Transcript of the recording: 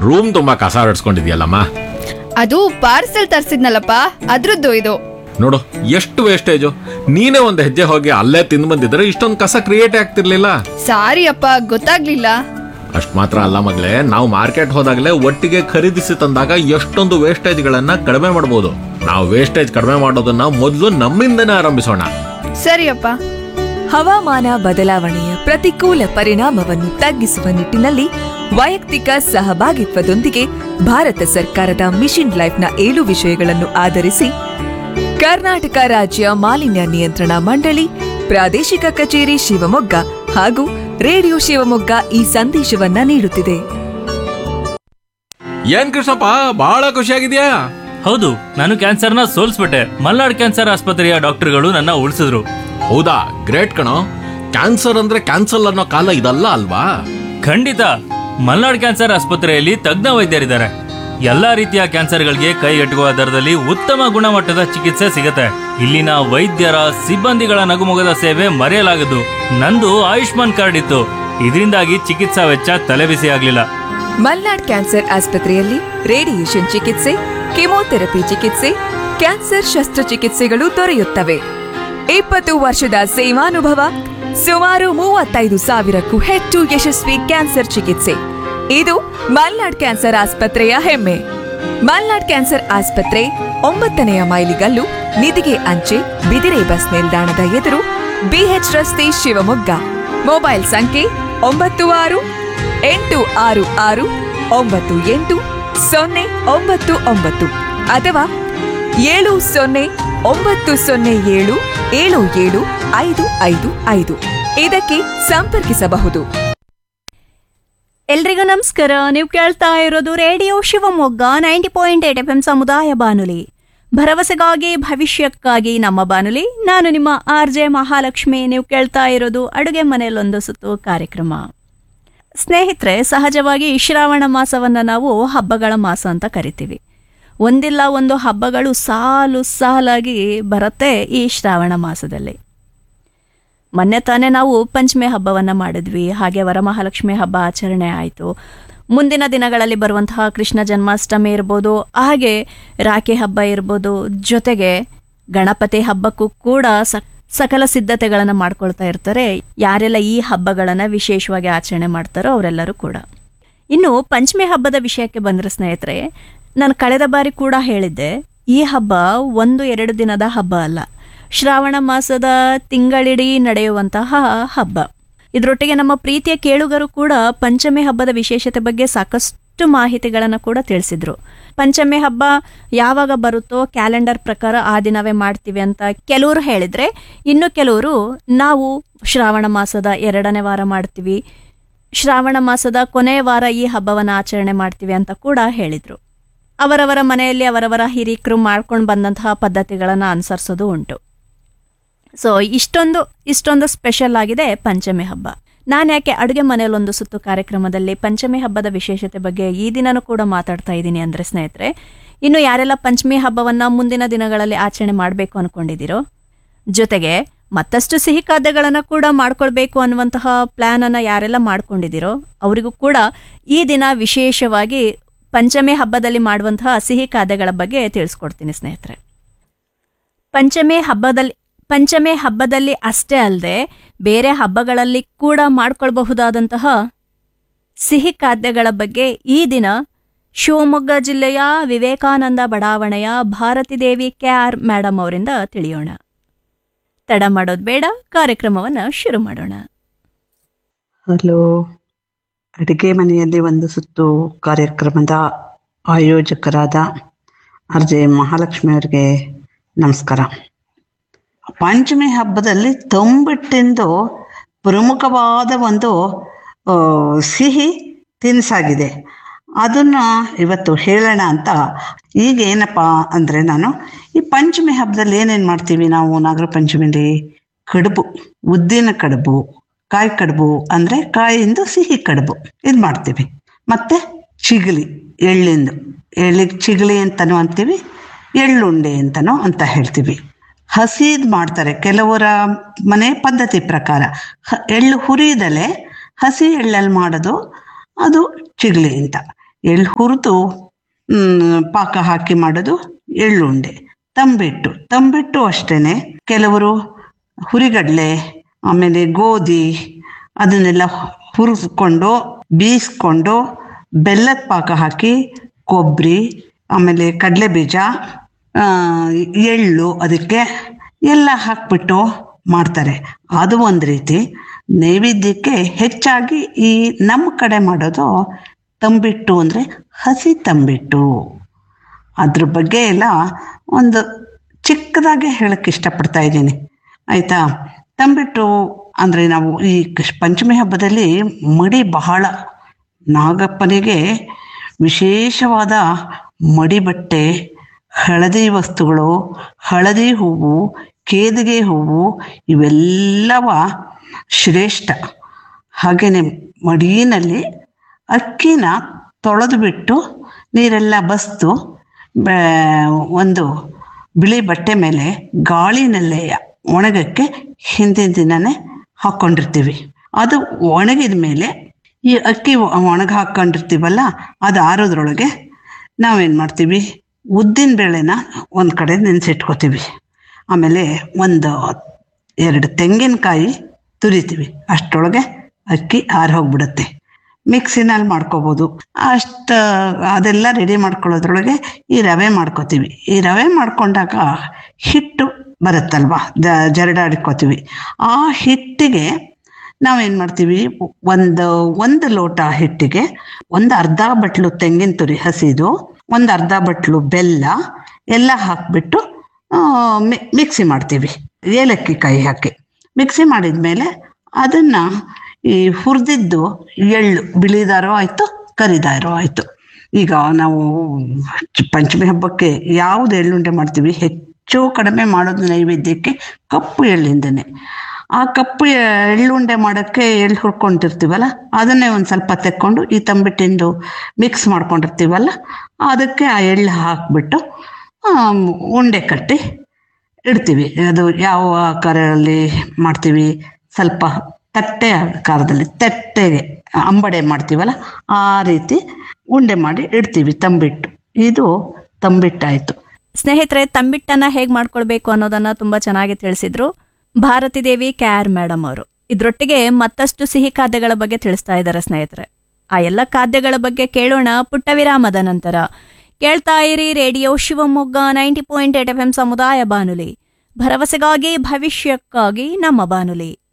room ತುಂಬಾ ಕಸ ಹೊಡ್ಸ್ಕೊಂಡಿದ್ಯಲ್ಲಮ್ಮ ಅದು ಪಾರ್ಸೆಲ್ ತರ್ಸಿದ್ನಲ್ಲಪ್ಪ ಅದ್ರದ್ದು ಇದು ನೋಡು ಎಷ್ಟು ವೇಸ್ಟೇಜು ನೀನೇ ಒಂದು ಹೆಜ್ಜೆ ಹೋಗಿ ಅಲ್ಲೇ ತಿಂದು ಬಂದಿದ್ರೆ ಇಷ್ಟೊಂದು ಕಸ ಕ್ರಿಯೇಟ್ ಆಗ್ತಿರ್ಲಿಲ್ಲ ಸಾರಿ ಅಪ್ಪ ಗೊತ್ತಾಗ್ಲಿಲ್ಲ ಅಷ್ಟ್ ಮಾತ್ರ ಅಲ್ಲ ಮಗಳೇ ನಾವು ಮಾರ್ಕೆಟ್ ಹೋದಾಗಲೇ ಒಟ್ಟಿಗೆ ಖರೀದಿಸಿ ತಂದಾಗ ಎಷ್ಟೊಂದು ವೇಸ್ಟೇಜ್ಗಳನ್ನ ಕಡಿಮೆ ಮಾಡಬಹುದು ನಾವು ವೇಸ್ಟೇಜ್ ಕಡಿಮೆ ಮಾಡೋದನ್ನ ಮೊದಲು ನಮ್ಮಿಂದನೇ ಆರಂಭಿಸೋಣ ಸರಿಯಪ್ಪ ಹವಾಮಾನ ಬದಲಾವಣೆಯ ಪ್ರತಿಕೂಲ ಪರಿಣಾಮವನ್ನು ತಗ್ಗಿಸುವ ನಿಟ್ಟಿನಲ್ಲಿ ವೈಯಕ್ತಿಕ ಸಹಭಾಗಿತ್ವದೊಂದಿಗೆ ಭಾರತ ಸರ್ಕಾರದ ಮಿಷನ್ ಲೈಫ್ನ ಏಳು ವಿಷಯಗಳನ್ನು ಆಧರಿಸಿ ಕರ್ನಾಟಕ ರಾಜ್ಯ ಮಾಲಿನ್ಯ ನಿಯಂತ್ರಣ ಮಂಡಳಿ ಪ್ರಾದೇಶಿಕ ಕಚೇರಿ ಶಿವಮೊಗ್ಗ ಹಾಗೂ ರೇಡಿಯೋ ಶಿವಮೊಗ್ಗ ಈ ಸಂದೇಶವನ್ನ ನೀಡುತ್ತಿದೆ ಏನ್ ಕೃಷ್ಣಪ್ಪ ಬಹಳ ಖುಷಿಯಾಗಿದ್ಯಾ ಹೌದು ನಾನು ಕ್ಯಾನ್ಸರ್ನ ಸೋಲ್ಸ್ಬಿಟ್ಟೆ ಮಲ್ನಾಡ್ ಕ್ಯಾನ್ಸರ್ ಆಸ್ಪತ್ರೆಯ ಡಾಕ್ಟರ್ಗಳು ನನ್ನ ಉಳಿಸಿದ್ರು ಹೌದಾ ಗ್ರೇಟ್ ಕಣೋ ಕ್ಯಾನ್ಸರ್ ಅಂದ್ರೆ ಕ್ಯಾನ್ಸಲ್ ಅನ್ನೋ ಕಾಲ ಇದಲ್ಲ ಅಲ್ವಾ ಖಂಡಿತ ಮಲ್ನಾಡ್ ಕ್ಯಾನ್ಸರ್ ಆಸ್ಪತ್ರೆಯಲ್ಲಿ ತಜ್ಞ ವೈದ್ಯರಿದ್ದಾರೆ ಎಲ್ಲಾ ರೀತಿಯ ಕ್ಯಾನ್ಸರ್ಗಳಿಗೆ ಕೈಗೆಟುಕುವ ದರದಲ್ಲಿ ಉತ್ತಮ ಗುಣಮಟ್ಟದ ಚಿಕಿತ್ಸೆ ಸಿಗತ್ತೆ ಇಲ್ಲಿನ ವೈದ್ಯರ ಸಿಬ್ಬಂದಿಗಳ ನಗುಮೊಗದ ಸೇವೆ ಮರೆಯಲಾಗದು ನಂದು ಆಯುಷ್ಮಾನ್ ಕಾರ್ಡ್ ಇತ್ತು ಇದರಿಂದಾಗಿ ಚಿಕಿತ್ಸಾ ವೆಚ್ಚ ತಲೆಬಿಸಿ ಆಗ್ಲಿಲ್ಲ ಮಲ್ನಾಡ್ ಕ್ಯಾನ್ಸರ್ ಆಸ್ಪತ್ರೆಯಲ್ಲಿ ರೇಡಿಯೇಷನ್ ಚಿಕಿತ್ಸೆ ಕೆಮೊಥೆರಪಿ ಚಿಕಿತ್ಸೆ ಕ್ಯಾನ್ಸರ್ ಶಸ್ತ್ರಚಿಕಿತ್ಸೆಗಳು ದೊರೆಯುತ್ತವೆ ಇಪ್ಪತ್ತು ವರ್ಷದ ಸೇವಾನುಭವ ಸುಮಾರು ಮೂವತ್ತೈದು ಸಾವಿರಕ್ಕೂ ಹೆಚ್ಚು ಯಶಸ್ವಿ ಕ್ಯಾನ್ಸರ್ ಚಿಕಿತ್ಸೆ ಇದು ಮಲ್ನಾಡ್ ಕ್ಯಾನ್ಸರ್ ಆಸ್ಪತ್ರೆಯ ಹೆಮ್ಮೆ ಮಲ್ನಾಡ್ ಕ್ಯಾನ್ಸರ್ ಆಸ್ಪತ್ರೆ ಒಂಬತ್ತನೆಯ ಮೈಲಿಗಲ್ಲು ನಿಧಿಗೆ ಅಂಚೆ ಬಿದಿರೆ ಬಸ್ ನಿಲ್ದಾಣದ ಎದುರು ಬಿಎಚ್ ರಸ್ತೆ ಶಿವಮೊಗ್ಗ ಮೊಬೈಲ್ ಸಂಖ್ಯೆ ಒಂಬತ್ತು ಆರು ಎಂಟು ಆರು ಆರು ಒಂಬತ್ತು ಎಂಟು ಸೊನ್ನೆ ಒಂಬತ್ತು ಒಂಬತ್ತು ಅಥವಾ ಏಳು ಸೊನ್ನೆ ಒಂಬತ್ತು ಸೊನ್ನೆ ಏಳು ಏಳು ಏಳು ಐದು ಐದು ಐದು ಇದಕ್ಕೆ ಸಂಪರ್ಕಿಸಬಹುದು ಎಲ್ರಿಗೂ ನಮಸ್ಕಾರ ನೀವು ಕೇಳ್ತಾ ಇರೋದು radio Shivamogga ninety point eight F M ಸಮುದಾಯ ಬಾನುಲಿ ಭರವಸೆಗಾಗಿ ಭವಿಷ್ಯಕ್ಕಾಗಿ ನಮ್ಮ ಬಾನುಲಿ ನಾನು ನಿಮ್ಮ ಆರ್ ಜೆ ಮಹಾಲಕ್ಷ್ಮಿ ನೀವು ಕೇಳ್ತಾ ಇರೋದು ಅಡುಗೆ ಮನೆಯಲ್ಲೊಂದು ಸುತ್ತು ಕಾರ್ಯಕ್ರಮ ಸ್ನೇಹಿತರೆ ಸಹಜವಾಗಿ ಶ್ರಾವಣ ಮಾಸವನ್ನು ನಾವು ಹಬ್ಬಗಳ ಮಾಸ ಅಂತ ಕರಿತೀವಿ ಒಂದಿಲ್ಲ ಒಂದು ಹಬ್ಬಗಳು ಸಾಲು ಸಾಲಾಗಿ ಬರುತ್ತೆ ಈ ಶ್ರಾವಣ ಮಾಸದಲ್ಲಿ ಮೊನ್ನೆ ತಾನೇ ನಾವು ಪಂಚಮಿ ಹಬ್ಬವನ್ನು ಮಾಡಿದ್ವಿ ಹಾಗೆ ವರಮಹಾಲಕ್ಷ್ಮಿ ಹಬ್ಬ ಆಚರಣೆ ಆಯಿತು ಮುಂದಿನ ದಿನಗಳಲ್ಲಿ ಬರುವಂತಹ ಕೃಷ್ಣ ಜನ್ಮಾಷ್ಟಮಿ ಇರ್ಬೋದು ಹಾಗೆ ರಾಖಿ ಹಬ್ಬ ಇರ್ಬೋದು ಜೊತೆಗೆ ಗಣಪತಿ ಹಬ್ಬಕ್ಕೂ ಕೂಡ ಸಕ್ ಸಕಲ ಸಿದ್ಧತೆಗಳನ್ನು ಮಾಡ್ಕೊಳ್ತಾ ಇರ್ತಾರೆ ಯಾರೆಲ್ಲ ಈ ಹಬ್ಬಗಳನ್ನು ವಿಶೇಷವಾಗಿ ಆಚರಣೆ ಮಾಡ್ತಾರೋ ಅವರೆಲ್ಲರೂ ಕೂಡ ಇನ್ನು ಪಂಚಮಿ ಹಬ್ಬದ ವಿಷಯಕ್ಕೆ ಬಂದರೆ ಸ್ನೇಹಿತರೆ ನಾನು ಕಳೆದ ಬಾರಿ ಕೂಡ ಹೇಳಿದ್ದೆ ಈ ಹಬ್ಬ ಒಂದು ಎರಡು ದಿನದ ಹಬ್ಬ ಅಲ್ಲ ಶ್ರಾವಣ ಮಾಸದ ತಿಂಗಳಿಡೀ ನಡೆಯುವಂತಹ ಹಬ್ಬ ಇದರೊಟ್ಟಿಗೆ ನಮ್ಮ ಪ್ರೀತಿಯ ಕೇಳುಗರು ಕೂಡ ಪಂಚಮಿ ಹಬ್ಬದ ವಿಶೇಷತೆ ಬಗ್ಗೆ ಸಾಕಷ್ಟು ಮಾಹಿತಿಗಳನ್ನು ಕೂಡ ತಿಳಿಸಿದ್ರು ಪಂಚಮಿ ಹಬ್ಬ ಯಾವಾಗ ಬರುತ್ತೋ ಕ್ಯಾಲೆಂಡರ್ ಪ್ರಕಾರ ಆ ದಿನವೇ ಮಾಡ್ತೀವಿ ಅಂತ ಕೆಲವರು ಹೇಳಿದ್ರೆ ಇನ್ನು ಕೆಲವರು ನಾವು ಶ್ರಾವಣ ಮಾಸದ ಎರಡನೇ ವಾರ ಮಾಡ್ತೀವಿ ಶ್ರಾವಣ ಮಾಸದ ಕೊನೆಯ ವಾರ ಈ ಹಬ್ಬವನ್ನು ಆಚರಣೆ ಮಾಡ್ತೀವಿ ಅಂತ ಕೂಡ ಹೇಳಿದರು ಅವರವರ ಮನೆಯಲ್ಲಿ ಅವರವರ ಹಿರಿಕರು ಮಾಡ್ಕೊಂಡು ಬಂದಂತಹ ಪದ್ಧತಿಗಳನ್ನು ಅನುಸರಿಸೋದು ಉಂಟು ಸೊ ಇಷ್ಟೊಂದು ಇಷ್ಟೊಂದು ಸ್ಪೆಷಲ್ ಆಗಿದೆ ಪಂಚಮಿ ಹಬ್ಬ ನಾನು ಯಾಕೆ ಅಡುಗೆ ಮನೆಯಲ್ಲೊಂದು ಸುತ್ತು ಕಾರ್ಯಕ್ರಮದಲ್ಲಿ ಪಂಚಮಿ ಹಬ್ಬದ ವಿಶೇಷತೆ ಬಗ್ಗೆ ಈ ದಿನನೂ ಕೂಡ ಮಾತಾಡ್ತಾ ಇದ್ದೀನಿ ಅಂದರೆ ಸ್ನೇಹಿತರೆ ಇನ್ನು ಯಾರೆಲ್ಲ ಪಂಚಮಿ ಹಬ್ಬವನ್ನು ಮುಂದಿನ ದಿನಗಳಲ್ಲಿ ಆಚರಣೆ ಮಾಡಬೇಕು ಅಂದ್ಕೊಂಡಿದ್ದೀರೋ ಜೊತೆಗೆ ಮತ್ತಷ್ಟು ಸಿಹಿ ಖಾದ್ಯಗಳನ್ನು ಕೂಡ ಮಾಡ್ಕೊಳ್ಬೇಕು ಅನ್ನುವಂತಹ ಪ್ಲ್ಯಾನನ್ನು ಯಾರೆಲ್ಲ ಮಾಡ್ಕೊಂಡಿದ್ದೀರೋ ಅವರಿಗೂ ಕೂಡ ಈ ದಿನ ವಿಶೇಷವಾಗಿ ಪಂಚಮಿ ಹಬ್ಬದಲ್ಲಿ ಮಾಡುವಂತಹ ಸಿಹಿ ಖಾದ್ಯಗಳ ಬಗ್ಗೆ ತಿಳಿಸ್ಕೊಡ್ತೀನಿ ಸ್ನೇಹಿತರೆ ಪಂಚಮಿ ಹಬ್ಬದಲ್ಲಿ ಪಂಚಮಿ ಹಬ್ಬದಲ್ಲಿ ಅಷ್ಟೇ ಅಲ್ಲದೆ ಬೇರೆ ಹಬ್ಬಗಳಲ್ಲಿ ಕೂಡ ಮಾಡ್ಕೊಳ್ಬಹುದಾದಂತಹ ಸಿಹಿ ಖಾದ್ಯಗಳ ಬಗ್ಗೆ ಈ ದಿನ ಶಿವಮೊಗ್ಗ ಜಿಲ್ಲೆಯ ವಿವೇಕಾನಂದ ಬಡಾವಣೆಯ Bharathi Devi K R madam ಅವರಿಂದ ತಿಳಿಯೋಣ ತಡ ಮಾಡೋದು ಬೇಡ ಕಾರ್ಯಕ್ರಮವನ್ನು ಶುರು ಮಾಡೋಣ ಹಲೋ ಅಡುಗೆ ಮನೆಯಲ್ಲಿ ಒಂದು ಸುತ್ತು ಕಾರ್ಯಕ್ರಮದ ಆಯೋಜಕರಾದ ಆರ್ ಜೆ ಮಹಾಲಕ್ಷ್ಮಿ ಅವರಿಗೆ ನಮಸ್ಕಾರ ಪಂಚಮಿ ಹಬ್ಬದಲ್ಲಿ ತಂಬಿಟ್ಟಿಂದು ಪ್ರಮುಖವಾದ ಒಂದು ಆ, ಸಿಹಿ ತಿನಿಸಾಗಿದೆ ಅದನ್ನ ಇವತ್ತು ಹೇಳೋಣ ಅಂತ ಈಗ ಏನಪ್ಪ ಅಂದರೆ ನಾನು ಈ ಪಂಚಮಿ ಹಬ್ಬದಲ್ಲಿ ಏನೇನು ಮಾಡ್ತೀವಿ ನಾವು ನಾಗರ ಪಂಚಮಿಲಿ ಕಡುಬು ಉದ್ದಿನ ಕಡುಬು ಕಾಯಿ ಕಡುಬು ಅಂದರೆ ಕಾಯಿಂದ ಸಿಹಿ ಕಡುಬು ಇದು ಮಾಡ್ತೀವಿ ಮತ್ತೆ ಚಿಗಲಿ ಎಳ್ಳಿಂದು ಎಳ್ಳಿಗೆ ಚಿಗಲಿ ಅಂತನೂ ಅಂತೀವಿ ಎಳ್ಳುಂಡೆ ಅಂತನೂ ಅಂತ ಹೇಳ್ತೀವಿ ಹಸಿದ್ ಮಾಡ್ತಾರೆ ಕೆಲವರ ಮನೆ ಪದ್ಧತಿ ಪ್ರಕಾರ ಹ- ಎಳ್ಳು ಹುರಿದಲೆ ಹಸಿ ಎಳ್ಳಲ್ಲಿ ಮಾಡೋದು ಅದು ಚಿಗಲಿ ಅಂತ ಎಳ್ಳು ಹುರಿದು ಮ್, ಪಾಕ ಹಾಕಿ ಮಾಡೋದು ಎಳ್ಳುಂಡೆ ತಂಬಿಟ್ಟು ತಂಬಿಟ್ಟು ಅಷ್ಟೇನೆ ಕೆಲವರು ಹುರಿಗಡಲೆ ಆಮೇಲೆ ಗೋಧಿ ಅದನ್ನೆಲ್ಲ ಹುರಿಸ್ಕೊಂಡು ಬೀಸ್ಕೊಂಡು ಬೆಲ್ಲದ ಪಾಕ ಹಾಕಿ ಕೊಬ್ಬರಿ ಆಮೇಲೆ ಕಡಲೆ ಬೀಜ ಆ, ಎಳ್ಳು ಅದಕ್ಕೆ ಎಲ್ಲ ಹಾಕ್ಬಿಟ್ಟು ಮಾಡ್ತಾರೆ ಅದು ಒಂದು ರೀತಿ ನೈವೇದ್ಯಕ್ಕೆ ಹೆಚ್ಚಾಗಿ ಈ ನಮ್ಮ ಕಡೆ ಮಾಡೋದು ತಂಬಿಟ್ಟು ಅಂದರೆ ಹಸಿ ತಂಬಿಟ್ಟು ಅದ್ರ ಬಗ್ಗೆ ಎಲ್ಲ ಒಂದು ಚಿಕ್ಕದಾಗೆ ಹೇಳಕ್ಕೆ ಇಷ್ಟಪಡ್ತಾ ಇದ್ದೀನಿ ಆಯಿತಾ ತಂಬಿಟ್ಟು ಅಂದರೆ ನಾವು ಈ ಕೃಷ್- ಪಂಚಮಿ ಹಬ್ಬದಲ್ಲಿ ಮಡಿ ಬಹಳ ನಾಗಪ್ಪನಿಗೆ ವಿಶೇಷವಾದ ಮಡಿ ಬಟ್ಟೆ ಹಳದಿ ವಸ್ತುಗಳು ಹಳದಿ ಹೂವು ಕೇದಿಗೆ ಹೂವು ಇವೆಲ್ಲವ ಶ್ರೇಷ್ಠ ಹಾಗೆಯೇ ಮಡಿಯಲ್ಲಿ ಅಕ್ಕಿನ ತೊಳೆದು ಬಿಟ್ಟು ನೀರೆಲ್ಲ ಬಸ್ತು ಬೆ- ಒಂದು ಬಿಳಿ ಬಟ್ಟೆ ಮೇಲೆ ಗಾಳಿನಲ್ಲೇ ಒಣಗಕ್ಕೆ ಹಿಂದಿನ ದಿನನೇ ಹಾಕ್ಕೊಂಡಿರ್ತೀವಿ ಅದು ಒಣಗಿದ ಮೇಲೆ ಈ ಅಕ್ಕಿ ಒಣಗ ಹಾಕ್ಕೊಂಡಿರ್ತೀವಲ್ಲ ಅದು ಆರೋದ್ರೊಳಗೆ ನಾವೇನು ಮಾಡ್ತೀವಿ ಉದ್ದಿನ ಬೇಳೆನ ಒಂದು ಕಡೆ ನೆನೆಸಿಟ್ಕೋತೀವಿ ಆಮೇಲೆ ಒಂದು ಎರಡು ತೆಂಗಿನಕಾಯಿ ತುರಿತೀವಿ ಅಷ್ಟರೊಳಗೆ ಅಕ್ಕಿ ಆರಿ ಹೋಗ್ಬಿಡುತ್ತೆ ಮಿಕ್ಸಿನಲ್ಲಿ ಮಾಡ್ಕೋಬೋದು ಅಷ್ಟು ಅದೆಲ್ಲ ರೆಡಿ ಮಾಡ್ಕೊಳ್ಳೋದ್ರೊಳಗೆ ಈ ರವೆ ಮಾಡ್ಕೋತೀವಿ ಈ ರವೆ ಮಾಡ್ಕೊಂಡಾಗ ಹಿಟ್ಟು ಬರುತ್ತಲ್ವಾ ದ ಜರಡಾಡ್ಕೋತೀವಿ ಆ ಹಿಟ್ಟಿಗೆ ನಾವೇನು ಮಾಡ್ತೀವಿ ಒಂದು ಒಂದು ಲೋಟ ಹಿಟ್ಟಿಗೆ ಒಂದು ಅರ್ಧ ಬಟ್ಲು ತೆಂಗಿನ ತುರಿ ಹಸಿದು ಒಂದು ಅರ್ಧ ಬಟ್ಲು ಬೆಲ್ಲ ಎಲ್ಲ ಹಾಕ್ಬಿಟ್ಟು ಆ, ಮಿ- ಮಿಕ್ಸಿ ಮಾಡ್ತೀವಿ ಏಲಕ್ಕಿ ಕಾಯಿ ಹಾಕಿ ಮಿಕ್ಸಿ ಮಾಡಿದ್ಮೇಲೆ ಅದನ್ನ ಈ ಹುರಿದಿದ್ದು ಎಳ್ಳು ಬಿಳಿದಾರೋ ಆಯ್ತು ಕರಿದಾರೋ ಆಯ್ತು ಈಗ ನಾವು ಚ- ಪಂಚಮಿ ಹಬ್ಬಕ್ಕೆ ಯಾವ್ದು ಎಳ್ಳುಂಡೆ ಮಾಡ್ತೀವಿ ಹೆಚ್ಚು ಕಡಿಮೆ ಮಾಡೋದು ನೈವೇದ್ಯಕ್ಕೆ ಕಪ್ಪು ಎಳ್ಳಿಂದನೇ ಆ ಕಪ್ಪು ಎಳ್ಳುಂಡೆ ಮಾಡೋಕ್ಕೆ ಎಳ್ಳು ಹುರ್ಕೊಂಡಿರ್ತೀವಲ್ಲ ಅದನ್ನೇ ಒಂದು ಸ್ವಲ್ಪ ತೆಕ್ಕೊಂಡು ಈ ತಂಬಿಟ್ಟಿಂದು ಮಿಕ್ಸ್ ಮಾಡ್ಕೊಂಡಿರ್ತೀವಲ್ಲ ಅದಕ್ಕೆ ಆ ಎಳ್ಳು ಹಾಕ್ಬಿಟ್ಟು ಆಮ್, ಉಂಡೆ ಕಟ್ಟಿ ಇಡ್ತೀವಿ ಅದು ಯಾವ ಆಕಾರದಲ್ಲಿ ಮಾಡ್ತೀವಿ ಸ್ವಲ್ಪ ತಟ್ಟೆ ಆಕಾರದಲ್ಲಿ ತಟ್ಟೆಗೆ ಅಂಬಡೆ ಮಾಡ್ತೀವಲ್ಲ ಆ ರೀತಿ ಉಂಡೆ ಮಾಡಿ ಇಡ್ತೀವಿ ತಂಬಿಟ್ಟು ಇದು ತಂಬಿಟ್ಟಾಯಿತು ಸ್ನೇಹಿತರೆ ತಂಬಿಟ್ಟನ್ನ ಹೇಗ್ ಮಾಡ್ಕೊಳ್ಬೇಕು ಅನ್ನೋದನ್ನ ತುಂಬಾ ಚೆನ್ನಾಗಿ ತಿಳಿಸಿದ್ರು ಭಾರತಿ ದೇವಿ ಕ್ಯಾರ್ ಮೇಡಮ್ ಅವರು ಇದ್ರೊಟ್ಟಿಗೆ ಮತ್ತಷ್ಟು ಸಿಹಿ ಖಾದ್ಯಗಳ ಬಗ್ಗೆ ತಿಳಿಸ್ತಾ ಇದ್ದಾರೆ ಸ್ನೇಹಿತರೆ ಆ ಎಲ್ಲ ಖಾದ್ಯಗಳ ಬಗ್ಗೆ ಕೇಳೋಣ ಪುಟ್ಟ ವಿರಾಮದ ನಂತರ ಕೇಳ್ತಾ ಇರಿ radio Shivamogga ninety point eight F M ಸಮುದಾಯ ಬಾನುಲಿ ಭರವಸೆಗಾಗಿ ಭವಿಷ್ಯಕ್ಕಾಗಿ ನಮ್ಮ ಬಾನುಲಿ